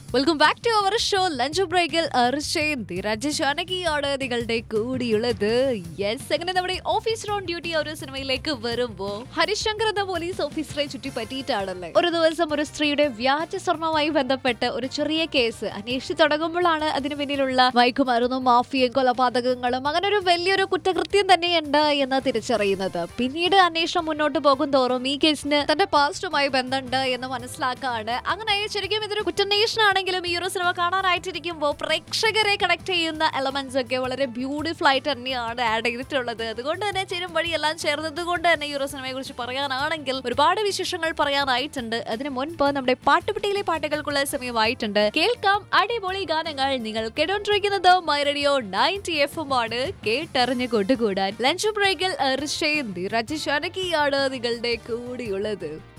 welcome back to our show lunch ബ്രേക്കിൽ അർഷയും ധീരജ് ജാനകിയാണ് നിങ്ങളുടെ കൂടിയുള്ളത് യെസ് അങ്ങനെ നമ്മുടെ ഓഫീസർ ഓൺ ഡ്യൂട്ടി ഒരു സിനിമയിലേക്ക് വരുമ്പോ ഹരിശങ്കർ എന്ന പോലീസ് ഓഫീസറെ ചുറ്റി പറ്റിയിട്ടാണല്ലേ ഒരു ദിവസം ഒരു സ്ത്രീയുടെ വ്യാജ സ്വർണവുമായി ബന്ധപ്പെട്ട് ഒരു ചെറിയ കേസ് അന്വേഷിച്ചു തുടങ്ങുമ്പോഴാണ് അതിന് പിന്നിലുള്ള മയക്കുമരുന്നും മാഫിയയും കൊലപാതകങ്ങളും അങ്ങനെ ഒരു വലിയൊരു കുറ്റകൃത്യം തന്നെയുണ്ട് എന്ന് തിരിച്ചറിയുന്നത് പിന്നീട് അന്വേഷണം മുന്നോട്ട് പോകും തോറും ഈ കേസിന് തന്റെ പാസ്റ്റുമായി ബന്ധമുണ്ട് എന്ന് മനസ്സിലാക്കാണ് അങ്ങനെ ശരിക്കും ഇതൊരു കുറ്റന്വേഷണം ആണെങ്കിലും ഈ ഒരു സിനിമ കാണാനായിട്ടിരിക്കുമ്പോൾ പ്രേക്ഷകരെ കണക്ട് ചെയ്യുന്ന എലമെന്റ്സ് ഒക്കെ വളരെ ബ്യൂട്ടിഫുൾ ആയിട്ട് തന്നെയാണ് ആഡ് ചെയ്തിട്ടുള്ളത് അതുകൊണ്ട് തന്നെ ചേരും വഴി എല്ലാം ചേർന്നത് കൊണ്ട് തന്നെ ഈ ഒരു സിനിമയെ കുറിച്ച് പറയാനാണെങ്കിൽ ഒരുപാട് വിശേഷങ്ങൾ പറയാനായിട്ടുണ്ട് അതിനു മുൻപ് നമ്മുടെ പാട്ടുപെട്ടിയിലെ പാട്ടുകൾക്കുള്ള സമയമായിട്ടുണ്ട് കേൾക്കാം അടിപൊളി ഗാനങ്ങൾ നിങ്ങൾ കേട്ടോണ്ടിരിക്കുന്നത് my radio ninety F M ആണ് കേട്ടറിഞ്ഞ് കൊണ്ടുകൂടാൻ ലഞ്ച് ബ്രേക്കിൽ ഋഷയും ധീരജ് ശാനകിയാണ് നിങ്ങളുടെ കൂടിയുള്ളത്